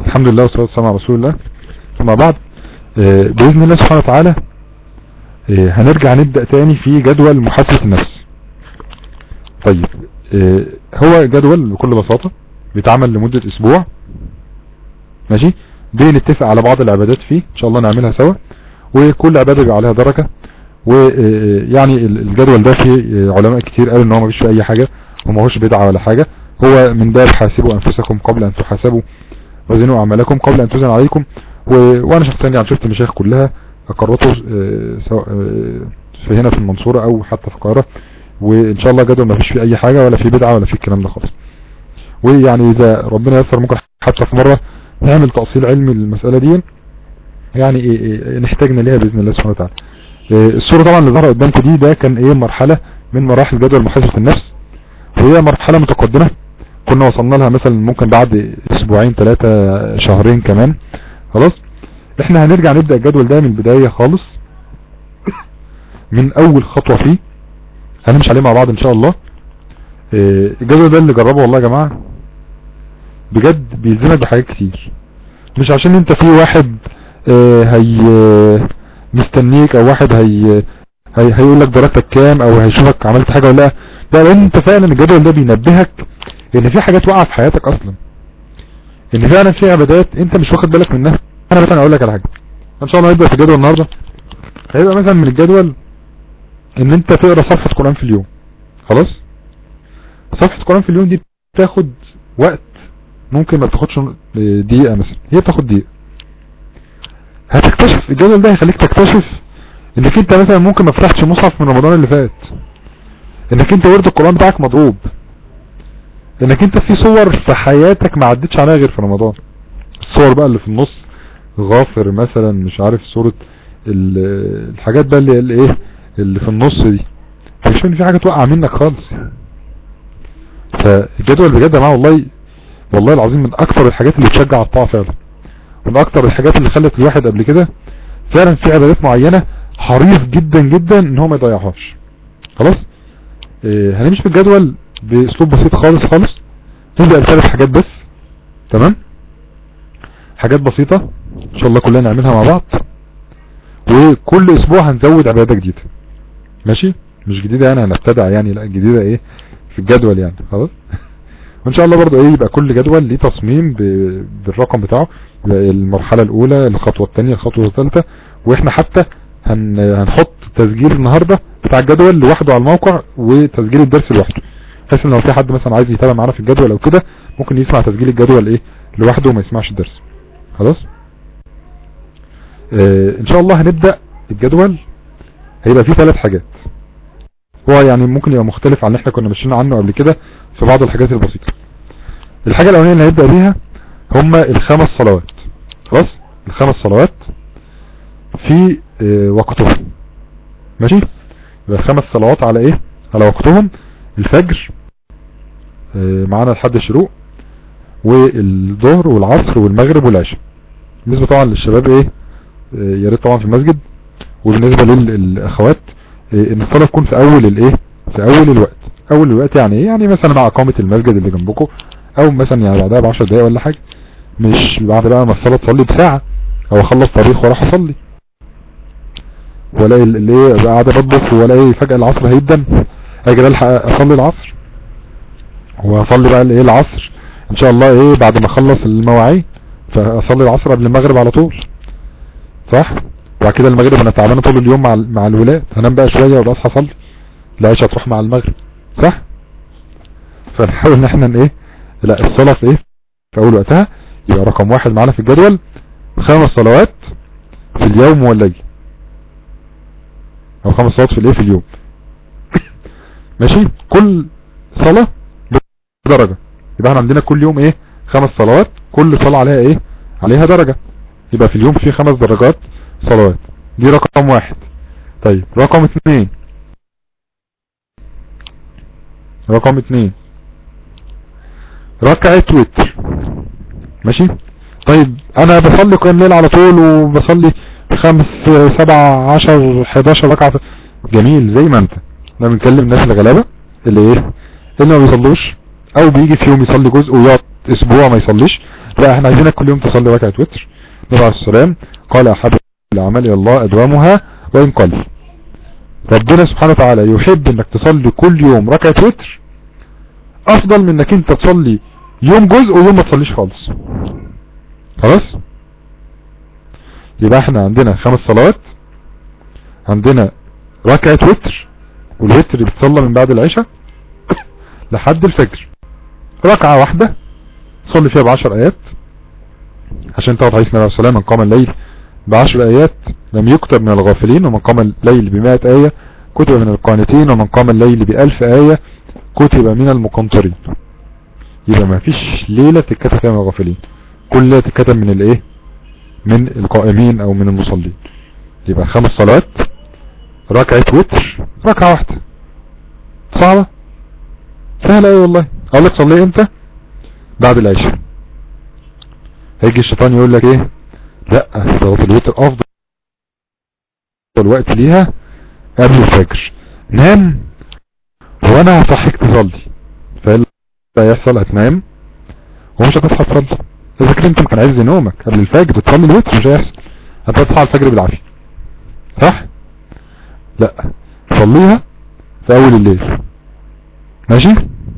الحمد لله والصلاة والسلام على رسول الله ثم بعد آه، بإذن الله سبحانه وتعالى آه، هنرجع نبدأ تاني في جدول محاسبة النفس طيب آه، هو جدول بكل بساطة بيتعمل لمدة اسبوع ماشي بنتفق على بعض العبادات فيه ان شاء الله نعملها سوا وكل عبادة بيبقى عليها درجة ويعني الجدول ده فيه علماء كتير قالوا ان هو مفيش فيه اي حاجة وما هوش بدعة ولا حاجة هو من باب حاسبوا انفسكم قبل ان تحاسبوا وزنوا اعمالكم قبل ان تزن عليكم و... وانا شخصيا يعني شفت المشايخ كلها اقرته آه، سواء آه، في هنا في المنصورة او حتى في القاهرة وان شاء الله جدول ما فيش فيه اي حاجة ولا فيه بدعة ولا فيه الكلام ده خالص ويعني اذا ربنا يسر ممكن حتى في مرة نعمل تأصيل علمي للمسألة دي يعني إيه إيه نحتاجنا ليها بإذن الله سبحانه وتعالى إيه الصورة طبعا اللي ظهر قدامكم دي ده كان ايه مرحلة من مراحل جدول محاسبة النفس وهي مرحلة متقدمة كنا وصلنا لها مثلا ممكن بعد اسبوعين ثلاثة شهرين كمان خلاص احنا هنرجع نبدأ الجدول ده من البداية خالص من اول خطوة فيه هنمشي عليه مع بعض ان شاء الله إيه الجدول ده اللي جربه والله يا جماعة بجد بيلزمك بحاجات كتير مش عشان انت في واحد اه هي مستنيك او واحد هي هي هيقول لك درجتك كام او هيشوفك عملت حاجة ولا لا لا لان انت فعلا الجدول ده بينبهك ان في حاجات واقعة في حياتك اصلا ان فعلا في عبادات انت مش واخد بالك منها انا مثلا اقول لك على حاجة ان شاء الله هيبقى في الجدول النهاردة هيبقى مثلا من الجدول ان انت تقرا صفحة قرآن في اليوم خلاص صفحة قرآن في اليوم دي بتاخد وقت ممكن ما بتاخدش دقيقة مثلا هي بتاخد دقيقة هتكتشف الجدول ده هيخليك تكتشف انك انت مثلا ممكن ما فتحتش مصحف من رمضان اللي فات انك انت ورد القرآن بتاعك مضروب انك انت في صور في حياتك ما عدتش عليها غير في رمضان الصور بقى اللي في النص غافر مثلا مش عارف صورة الحاجات بقى اللي, اللي ايه اللي في النص دي مش ان في حاجة توقع منك خالص فالجدول بجد يا جماعه والله والله العظيم من اكثر الحاجات اللي تشجع الطاعة فعلا من اكثر الحاجات اللي خلت الواحد قبل كده فعلا في عبادات معينة حريص جدا جدا ان هو ما يضيعهاش خلاص اه هنمشي في الجدول باسلوب بسيط خالص خالص نبدأ بثلاث حاجات بس تمام حاجات بسيطة ان شاء الله كلنا نعملها مع بعض وكل اسبوع هنزود عبادة جديدة ماشي مش جديدة يعني هنبتدع يعني لا جديدة ايه في الجدول يعني خلاص وان شاء الله برضو ايه يبقى كل جدول ليه تصميم بالرقم بتاعه المرحلة الاولى الخطوة الثانية الخطوة الثالثة واحنا حتى هن هنحط تسجيل النهاردة بتاع الجدول لوحده على الموقع وتسجيل الدرس لوحده بحيث ان لو في حد مثلا عايز يتابع معانا في الجدول او كده ممكن يسمع تسجيل الجدول ايه لوحده وما يسمعش الدرس خلاص اه ان شاء الله هنبدأ الجدول هيبقى فيه ثلاث حاجات هو يعني ممكن يبقى مختلف عن اللي احنا كنا ماشيين عنه قبل كده في بعض الحاجات البسيطة الحاجة الاولانية اللي هنبدأ بيها هما الخمس صلوات خلاص الخمس صلوات في اه وقتهم ماشي يبقى الخمس صلوات على ايه على وقتهم الفجر اه معانا لحد الشروق والظهر والعصر والمغرب والعشاء بالنسبة طبعا للشباب ايه اه يا ريت طبعا في المسجد وبالنسبة للاخوات ان الصلاة تكون في اول الايه في اول الوقت اول الوقت يعني ايه يعني مثلا مع اقامة المسجد اللي جنبكم او مثلا يعني بعدها بعشر دقايق ولا حاجة مش بعد بقى ما الصلاة تصلي بساعة او اخلص طبيخ واروح اصلي والاقي الايه قاعد بطبخ والاقي فجأة العصر هيبدأ اجي الحق اصلي العصر واصلي بقى الايه العصر ان شاء الله ايه بعد ما اخلص المواعيد فاصلي العصر قبل المغرب على طول صح وبعد كده المغرب انا تعبان طول اليوم مع مع الولاد هنام بقى شوية وبقى اصحى اصلي العشاء تروح مع المغرب صح فنحاول ان احنا ايه لا الصلاة في ايه في اول وقتها يبقى رقم واحد معانا في الجدول خمس صلوات في اليوم والليل او خمس صلوات في الايه في اليوم ماشي كل صلاة بدرجة يبقى احنا عندنا كل يوم ايه خمس صلوات كل صلاة عليها ايه عليها درجة يبقى في اليوم فيه خمس درجات صلوات دي رقم واحد طيب رقم اثنين رقم اثنين ركعة وتر ماشي طيب انا بصلي قيام ليل على طول وبصلي خمس سبع عشر حداشر ركعة جميل زي ما انت انا بنكلم الناس الغلابة اللي ايه اللي ما بيصلوش او بيجي في يوم يصلي جزء ويقعد اسبوع ما يصليش لا احنا عايزينك كل يوم تصلي ركعة وتر النبي عليه السلام قال احب الاعمال الى الله ادوامها وان قل ربنا سبحانه وتعالى يحب انك تصلي كل يوم ركعة وتر افضل من انك انت تصلي يوم جزء ويوم ما تصليش خالص خلاص يبقى احنا عندنا خمس صلوات عندنا ركعة وتر والوتر بتصلى من بعد العشاء لحد الفجر ركعة واحدة صلي فيها بعشر ايات عشان تعرف حديث النبي عليه الصلاة من قام الليل بعشر ايات لم يكتب من الغافلين ومن قام الليل بمائة اية كتب من القانتين ومن قام الليل بألف اية كتب من المقنطرين يبقى ما فيش ليلة تتكتب فيها من الغافلين كل ليلة تتكتب من الايه من القائمين او من المصلين يبقى خمس صلوات ركعة وتر ركعة واحدة صعبة سهلة ايه والله اقول لك صلي امتى بعد العشاء هيجي الشيطان يقول لك ايه لا صلاة الوتر افضل الوقت ليها قبل الفجر نام وانا هصحيك تصلي فايه اللي هيحصل هتنام ومش هتصحى تصلي اذا كنت انت كان عايز نومك قبل الفجر تصلي الوتر مش هيحصل هتصحى على الفجر بالعافية صح لا صليها في اول الليل ماشي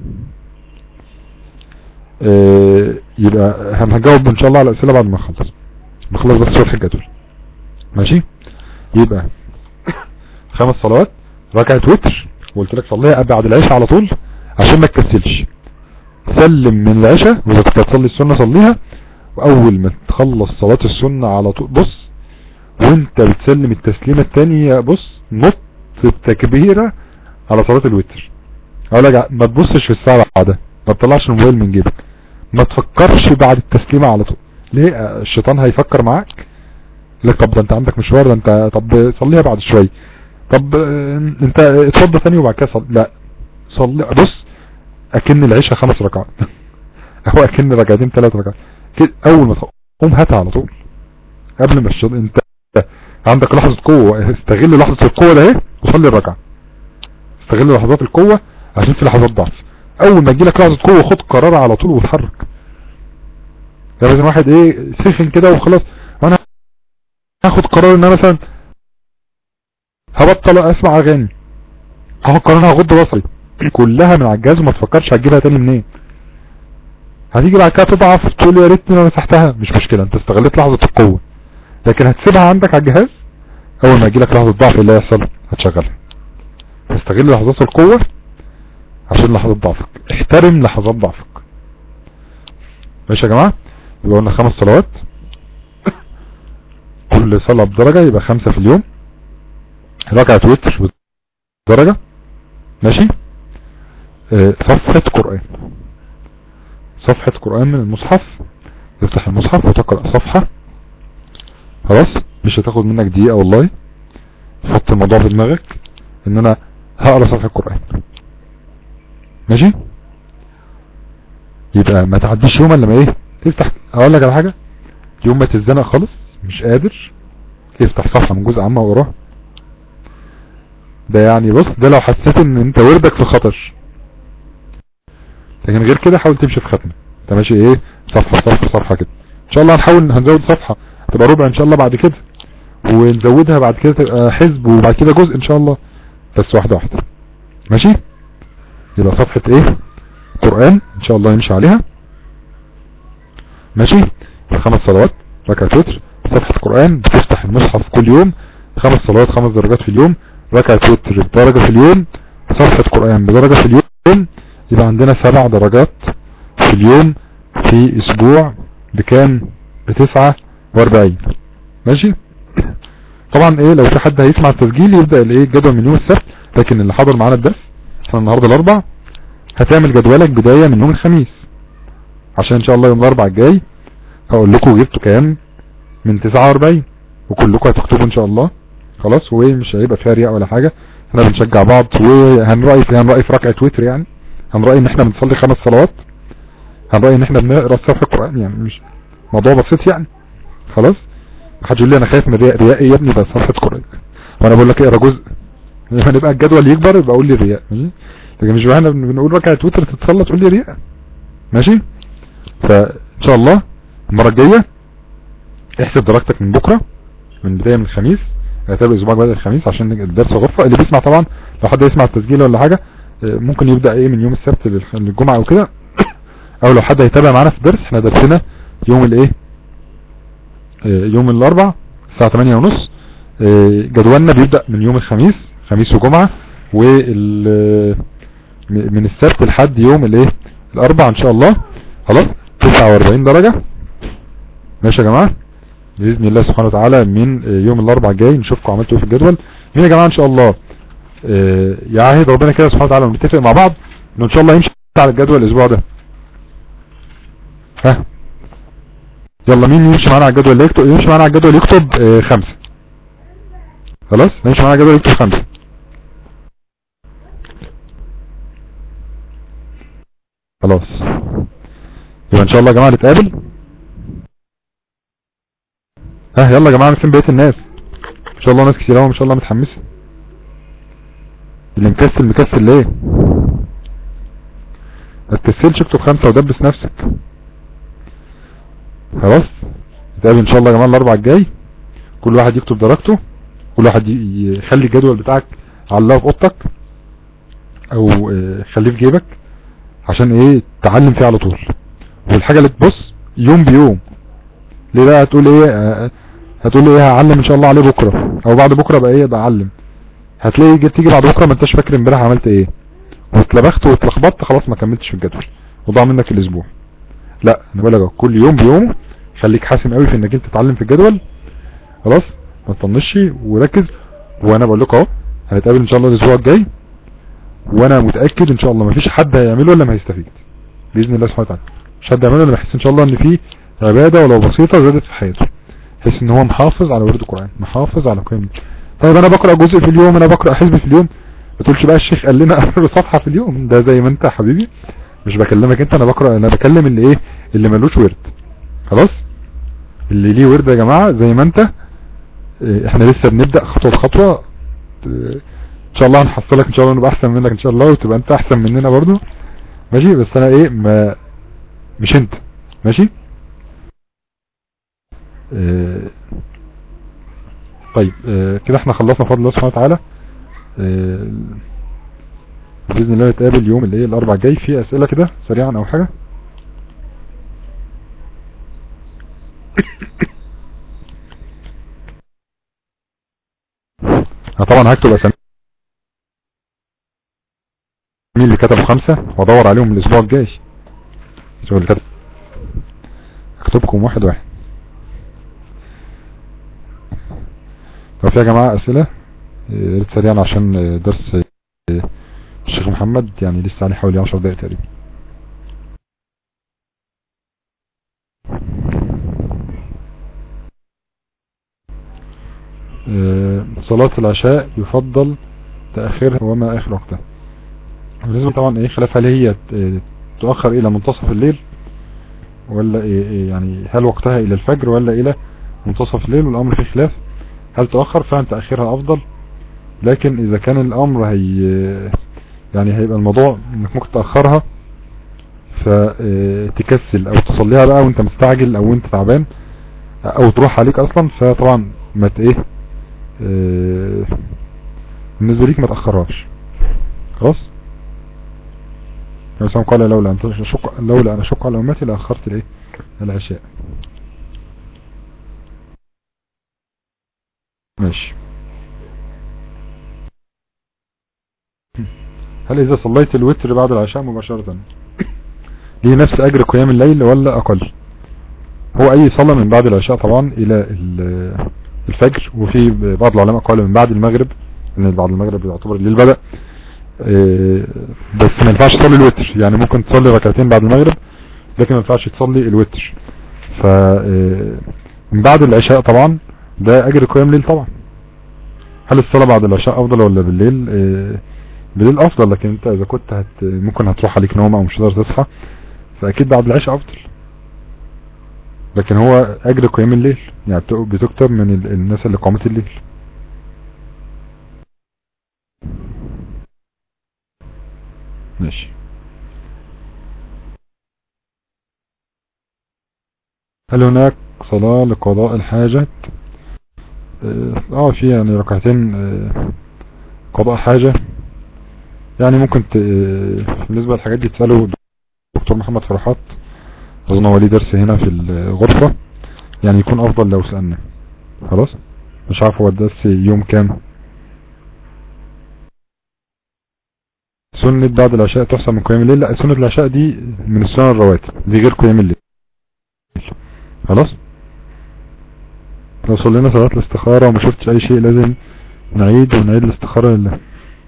اه يبقى هنجاوب ان شاء الله على الاسئله بعد ما نخلص نخلص بس شرح الجدول ماشي يبقى خمس صلوات ركعه وتر وقلت لك صليها بعد العشاء على طول عشان ما تكسلش سلم من العشاء واذا كنت هتصلي السنه صليها واول ما تخلص صلاه السنه على طول بص وانت بتسلم التسليمه الثانيه بص نط التكبيره على صلاه الوتر اقول لك ما تبصش في الساعه بعدها ما تطلعش الموبايل من جيبك ما تفكرش بعد التسليمه على طول ليه الشيطان هيفكر معاك لك طب ده انت عندك مشوار ده انت طب صليها بعد شويه طب انت اتفضل ثاني وبعد كده صلي لا صلي بص اكن العشاء خمس ركعات او اكن ركعتين ثلاث ركعات كده اول ما تقوم هاتها على طول قبل ما الشيطان انت عندك لحظة قوة استغل لحظة القوة ده اهي وصلي الركعة استغل لحظات القوة عشان في لحظات ضعف اول ما تجيلك لحظة قوة خد قرار على طول وتحرك يعني لازم واحد ايه سخن كده وخلاص وانا هاخد قرار ان انا مثلا هبطل اسمع اغاني هاخد قرار هغض بصري كلها من على الجهاز وما تفكرش هتجيبها تاني منين هتيجي بعد كده تضعف تقول يا ريتني انا مسحتها مش مشكلة انت استغلت لحظة القوة لكن هتسيبها عندك على الجهاز اول ما يجيلك لحظة ضعف اللي هيحصل هتشغلها تستغل لحظات القوة عشان لحظات ضعفك احترم لحظات ضعفك ماشي يا جماعة يبقى قلنا خمس صلوات كل صلاة بدرجة يبقى خمسة في اليوم ركعة وتر بدرجة ماشي اه صفحة قرآن صفحة قرآن من المصحف تفتح المصحف وتقرأ صفحة خلاص مش هتاخد منك دقيقة والله حط الموضوع في دماغك ان انا هقرا صفحة القرآن ماشي يبقى ما تعديش يوم الا لما ايه تفتح اقول لك على حاجة يوم ما تتزنق خالص مش قادر افتح صفحة من جزء عامة وراها ده يعني بص ده لو حسيت ان انت وردك في خطر لكن غير كده حاول تمشي في ختمة انت ماشي ايه صفحة صفحة صفحة كده ان شاء الله هنحاول هنزود صفحة تبقى ربع ان شاء الله بعد كده ونزودها بعد كده تبقى حزب وبعد كده جزء ان شاء الله بس واحدة واحدة ماشي يبقى صفحة ايه قرآن ان شاء الله نمشي عليها ماشي خمس صلوات ركعة وتر صفحة قرآن بتفتح المصحف كل يوم خمس صلوات خمس درجات في اليوم ركعة وتر بدرجة في اليوم صفحة قرآن بدرجة في اليوم يبقى عندنا سبع درجات في اليوم في اسبوع بكام بتسعة واربعين ماشي طبعا ايه لو في حد هيسمع التسجيل يبدأ الايه الجدول من يوم السبت لكن اللي حضر معانا الدرس احنا النهاردة الاربع هتعمل جدولك بداية من يوم الخميس عشان ان شاء الله يوم الاربع الجاي هقول لكم جبتوا كام من 49 وكلكم هتكتبوا ان شاء الله خلاص ومش هيبقى فيها رياء ولا حاجة احنا بنشجع بعض وهنرأي في هنرأي في ركعة وتر يعني هنرأي ان احنا بنصلي خمس صلوات هنرأي ان احنا بنقرا صفحة القرآن يعني مش موضوع بسيط يعني خلاص محدش يقول لي انا خايف من رياء رياء ايه يا ابني ده صفحة قرآن وانا بقول لك اقرا جزء لما نبقى الجدول يكبر يبقى قول لي رياء ماشي لكن مش احنا بنقول ركعة وتر تتصلى تقول لي رياء ماشي فان شاء الله المرة الجاية احسب درجتك من بكرة من بداية من الخميس اعتبر اسبوعك بدأ الخميس عشان الدرس غرفة اللي بيسمع طبعا لو حد يسمع التسجيل ولا حاجة اه، ممكن يبدأ ايه من يوم السبت للخ- للجمعة او كده او لو حد هيتابع معانا في الدرس احنا درسنا يوم الايه اه، يوم الاربع الساعة 8 ونص اه، جدولنا بيبدأ من يوم الخميس خميس وجمعة وال م- من السبت لحد يوم الايه الاربع ان شاء الله خلاص 49 درجة ماشي يا جماعة بإذن الله سبحانه وتعالى من آه، يوم الاربع الجاي نشوفكم عملتوا ايه في الجدول مين يا جماعة ان شاء الله آه، يعاهد ربنا كده سبحانه وتعالى ونتفق مع بعض انه ان شاء الله يمشي على الجدول الاسبوع ده ها يلا مين يمشي معانا على الجدول اللي يكتب يمشي معانا على الجدول يكتب آه، خمسة خلاص يمشي معانا على الجدول يكتب خمسة خلاص يبقى ان شاء الله يا جماعة نتقابل ها يلا يا جماعة مثل بقية الناس ان شاء الله ناس كتير قوي ما شاء الله متحمسة اللي مكسل مكسل ليه ما تكسلش اكتب خمسة ودبس نفسك خلاص نتقابل ان شاء الله يا جماعة الاربع الجاي كل واحد يكتب درجته كل واحد ي- يخلي الجدول بتاعك علقه في اوضتك او آه، خليه في جيبك عشان ايه تعلم فيه على طول والحاجة اللي تبص يوم بيوم ليه بقى هتقول ايه آه، هتقول ايه هعلم ان شاء الله عليه بكرة او بعد بكرة بقى ايه بقى اعلم هتلاقي جيت تيجي بعد بكرة ما انتش فاكر امبارح عملت ايه واتلبخت واتلخبطت خلاص ما كملتش في الجدول وضاع منك الاسبوع لا انا بقول لك كل يوم بيوم خليك حاسم قوي في انك انت تتعلم في الجدول خلاص ما تطنشش وركز وانا بقول لكم اهو هنتقابل ان شاء الله الاسبوع الجاي وانا متاكد ان شاء الله ما فيش حد هيعمله الا ما هيستفيد باذن الله سبحانه وتعالى مش حد هيعمله الا ما يحس ان شاء الله ان في عباده ولو بسيطه زادت في حياته يحس ان هو محافظ على ورد القران محافظ على قيم طيب انا بقرا جزء في اليوم انا بقرا حزب في اليوم ما تقولش بقى الشيخ قال لنا اقرا صفحه في اليوم ده زي ما انت يا حبيبي مش بكلمك انت انا بقرا انا بكلم اللي ايه اللي ملوش ورد خلاص اللي ليه ورد يا جماعه زي ما انت اه، احنا لسه بنبدا خطوه بخطوه اه، ان شاء الله هنحصلك ان شاء الله نبقى احسن منك ان شاء الله وتبقى انت احسن مننا برضو ماشي بس انا ايه ما مش انت ماشي اه طيب اه كده احنا خلصنا بفضل الله سبحانه وتعالى اه باذن الله نتقابل يوم الايه الاربع الجاي في اسئله كده سريعا او حاجه انا طبعا هكتب اسامي اللي كتبوا خمسة وادور عليهم الاسبوع الجاي شوف اللي كتب اكتبكم واحد واحد لو في يا جماعة اسئلة يا ريت سريعا عشان آه، درس آه، الشيخ محمد يعني لسه عليه حوالي 10 دقايق تقريبا آه، صلاة العشاء يفضل تأخيرها وما آخر وقتها بالنسبة طبعا ايه خلاف هل هي ت- تؤخر الى منتصف الليل ولا إيه إيه يعني هل وقتها الى الفجر ولا الى منتصف الليل والامر فيه خلاف هل تؤخر فعلا تأخيرها افضل لكن اذا كان الامر هي يعني هيبقى الموضوع انك ممكن تأخرها فتكسل او تصليها بقى وانت مستعجل او انت تعبان او تروح عليك اصلا فطبعا ما ت- ايه آه، بالنسبة ليك ما تأخرهاش خلاص النبي صلى الله عليه وسلم قال لولا أن تشق لولا أن أشق على أمتي لأخرت الإيه العشاء ماشي هل إذا صليت الوتر بعد العشاء مباشرة ليه نفس أجر قيام الليل ولا أقل هو أي صلاة من بعد العشاء طبعا إلى ال- الفجر وفي بعض العلماء قالوا من بعد المغرب ان بعد المغرب يعتبر الليل بدأ آه، بس ما ينفعش تصلي الوتر يعني ممكن تصلي ركعتين بعد المغرب لكن ما ينفعش تصلي الوتر ف آه، من بعد العشاء طبعا ده اجر قيام ليل طبعا هل الصلاة بعد العشاء افضل ولا بالليل آه، بالليل افضل لكن انت اذا كنت هت ممكن هتروح عليك نوم او مش هتقدر تصحى فاكيد بعد العشاء افضل لكن هو اجر قيام الليل يعني بت- بتكتب من ال- الناس اللي قامت الليل ماشي هل هناك صلاة لقضاء الحاجة اه, آه، في يعني ركعتين آه قضاء حاجة يعني ممكن آه، بالنسبة للحاجات دي تسألوا دكتور محمد فرحات اظن هو ليه درس هنا في الغرفة يعني يكون افضل لو سألنا خلاص مش عارف هو الدرس يوم كام سنة بعد العشاء تحصل من قيام الليل لا سنة العشاء دي من السنة الرواتب دي غير قيام الليل خلاص لو صلينا صلاة الاستخارة وما شفتش اي شيء لازم نعيد ونعيد الاستخارة لله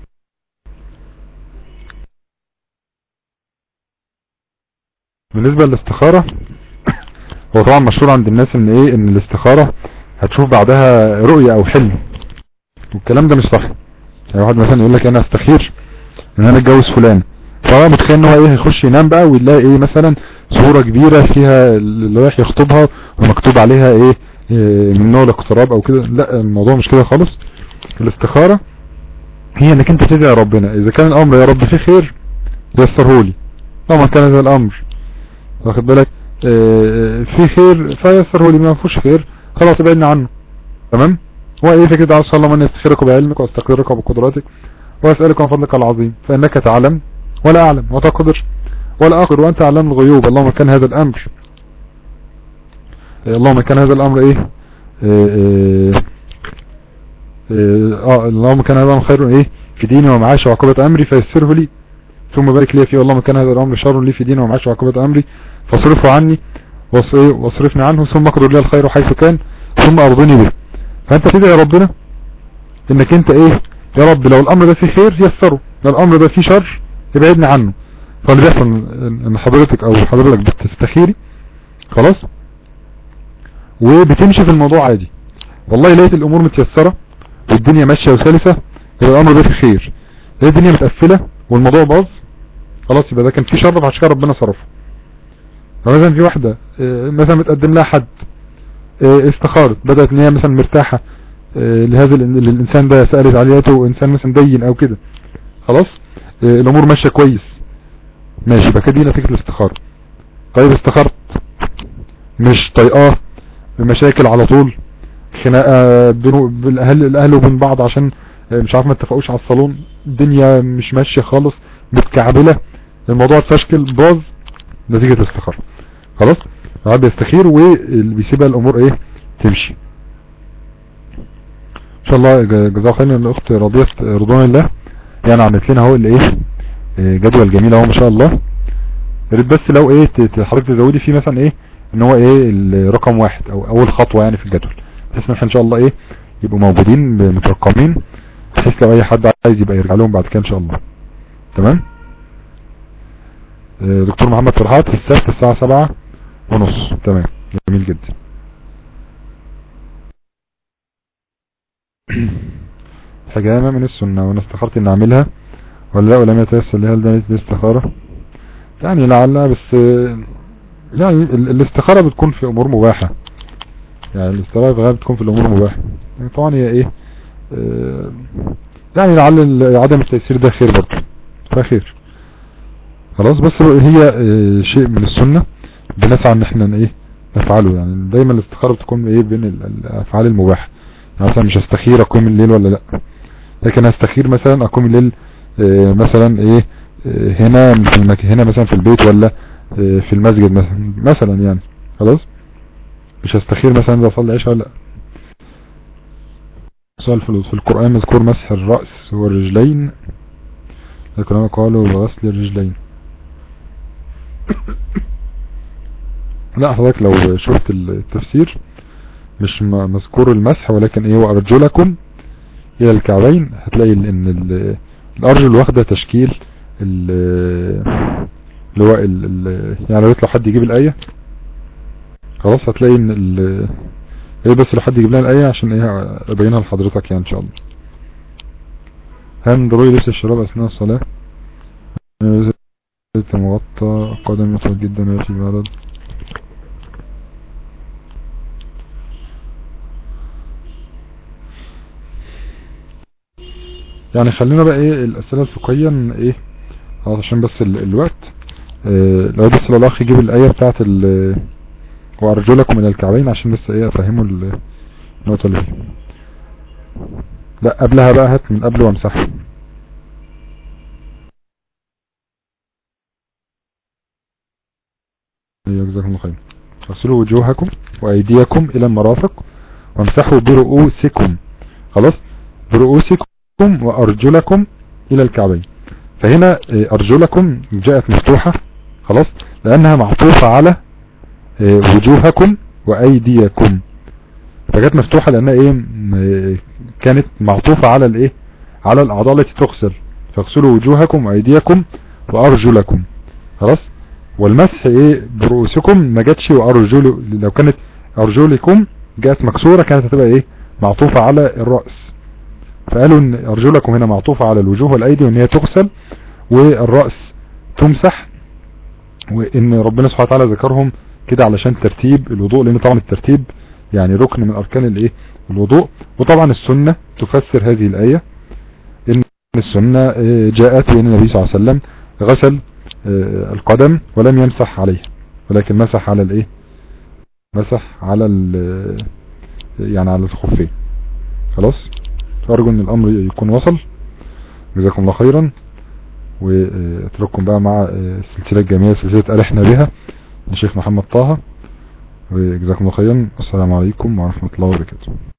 بالنسبة للاستخارة هو طبعا مشهور عند الناس ان ايه ان الاستخارة هتشوف بعدها رؤية او حلم والكلام ده مش صح يعني واحد مثلا يقول لك انا استخير ان انا اتجوز فلان فهو متخيل ان هو ايه هيخش ينام بقى ويلاقي ايه مثلا صورة كبيرة فيها اللي رايح يخطبها ومكتوب عليها ايه, إيه من نوع الاقتراب او كده لا الموضوع مش كده خالص الاستخارة هي انك انت تدعي ربنا اذا كان الامر يا رب فيه خير يسرهولي طبعا كان هذا الامر واخد بالك اه في خير فيسرهولي ما فيهوش خير خلاص ابعدنا عنه تمام هو ايه فكرة عز الله من يستخيرك بعلمك واستقرك بقدراتك واسألك عن فضلك العظيم فانك تعلم ولا اعلم وتقدر ولا اقدر وانت اعلم الغيوب اللهم كان هذا الامر اللهم كان هذا الامر ايه اه, اه, آه اللهم كان هذا الامر خير ايه في ديني ومعاشي وعقوبة امري فيسره لي ثم بارك لي فيه اللهم كان هذا الامر شر لي في ديني ومعاشي وعقوبة امري فاصرفه عني واصرفني عنه ثم اقدر لي الخير حيث كان ثم ارضني به فانت تدعي ربنا انك انت ايه يا رب لو الامر ده فيه خير يسره لو الامر ده فيه شر ابعدني عنه فاللي بيحصل ان حضرتك او حضرتك بتستخيري خلاص وبتمشي في الموضوع عادي والله لقيت الامور متيسرة والدنيا ماشية وسلسة يبقى الامر ده فيه خير لقيت الدنيا متقفلة والموضوع باظ خلاص يبقى ده كان فيه شر فعشان كده ربنا صرفه فمثلا في واحدة مثلا متقدم لها حد استخارت بدأت ان هي مثلا مرتاحة لهذا الانسان ده سألت علياته انسان مثلا دين او كده خلاص الامور ماشية كويس ماشي يبقى كده دي نتيجة الاستخارة طيب استخرت مش طيقاه مشاكل على طول خناقة بين الاهل الاهل وبين بعض عشان مش عارف ما اتفقوش على الصالون الدنيا مش ماشية خالص متكعبلة الموضوع اتفشكل باظ نتيجة الاستخارة خلاص الواحد بيستخير وبيسيبها الامور ايه تمشي ان شاء الله جزاها خير الاخت رضيت رضوان الله يعني عملت لنا اهو الايه جدول جميل اهو ما شاء الله يا ريت بس لو ايه حضرتك تزودي فيه مثلا ايه ان هو ايه الرقم واحد او اول خطوة يعني في الجدول بحيث ان احنا ان شاء الله ايه يبقوا موجودين مترقمين بحيث لو اي حد عايز يبقى يرجع لهم بعد كده ان شاء الله تمام دكتور محمد فرحات في السبت الساعة سبعة ونص تمام جميل جدا حجامة من السنة وانا استخرت ان اعملها ولا لا ولم يتيسر لها هل ده استخارة يعني لعلها بس يعني الاستخارة بتكون في امور مباحة يعني الاستخارة في غالب بتكون في الامور مباحة يعني طبعا هي ايه اه يعني لعل عدم التيسير ده خير برضه فخير خلاص بس هي اه شيء من السنة بنسعى ان احنا ايه نفعله يعني دايما الاستخارة بتكون ايه بين الافعال المباحة يعني مثلا مش هستخير اقوم الليل ولا لا لكن هستخير مثلا اقوم الليل اه مثلا ايه هنا هنا مثلا في البيت ولا في المسجد مثلا مثلا يعني خلاص مش هستخير مثلا اذا اصلي عشاء ولا سؤال في القرآن مذكور مسح الرأس والرجلين لكن هم قالوا غسل الرجلين لا حضرتك لو شفت التفسير مش مذكور المسح ولكن ايه وارجلكم الى الكعبين هتلاقي ان الارجل واخدة تشكيل اللي هو ال ال يعني لو حد يجيب الآية خلاص هتلاقي ان ال ايه بس لو حد يجيب لنا الآية عشان ايه ابينها لحضرتك يعني ان شاء الله هل ضروري لبس الشراب اثناء الصلاة مغطى قدم يطول جدا ويأتي بعدد يعني خلينا بقى ايه الاسئلة الفقهية ايه خلاص عشان بس ال الوقت اه لو بس لو الاخ يجيب الاية بتاعت وارجلكم الى الكعبين عشان بس ايه افهموا النقطة اللي فيه لا قبلها بقى هات من قبل وامسحها ايوه جزاكم الله خير اغسلوا وجوهكم وايديكم الى المرافق وامسحوا برؤوسكم خلاص برؤوسكم وارجلكم الى الكعبين فهنا آه، ارجلكم جاءت مفتوحة خلاص لانها معطوفة على آه، وجوهكم وايديكم فجت مفتوحة لانها ايه م- كانت معطوفة على الايه على الاعضاء التي تغسل فاغسلوا وجوهكم وايديكم وارجلكم خلاص والمسح ايه برؤوسكم ما جاتش وارجل لو كانت ارجلكم جاءت مكسورة كانت هتبقى ايه معطوفة على الرأس فقالوا ان ارجلكم هنا معطوفة على الوجوه والايدي وان هي تغسل والرأس تمسح وان ربنا سبحانه وتعالى ذكرهم كده علشان ترتيب الوضوء لان طبعا الترتيب يعني ركن من اركان الايه الوضوء وطبعا السنة تفسر هذه الاية ان السنة آه، جاءت بان النبي صلى الله عليه وسلم غسل آه، القدم ولم يمسح عليه ولكن مسح على الايه مسح على ال يعني على الخفين خلاص ارجو ان الامر يكون وصل جزاكم الله خيرا واترككم بقى مع آه، السلسلة الجميلة سلسلة ألحنا بها لشيخ محمد طه وجزاكم الله خيرا السلام عليكم ورحمة الله وبركاته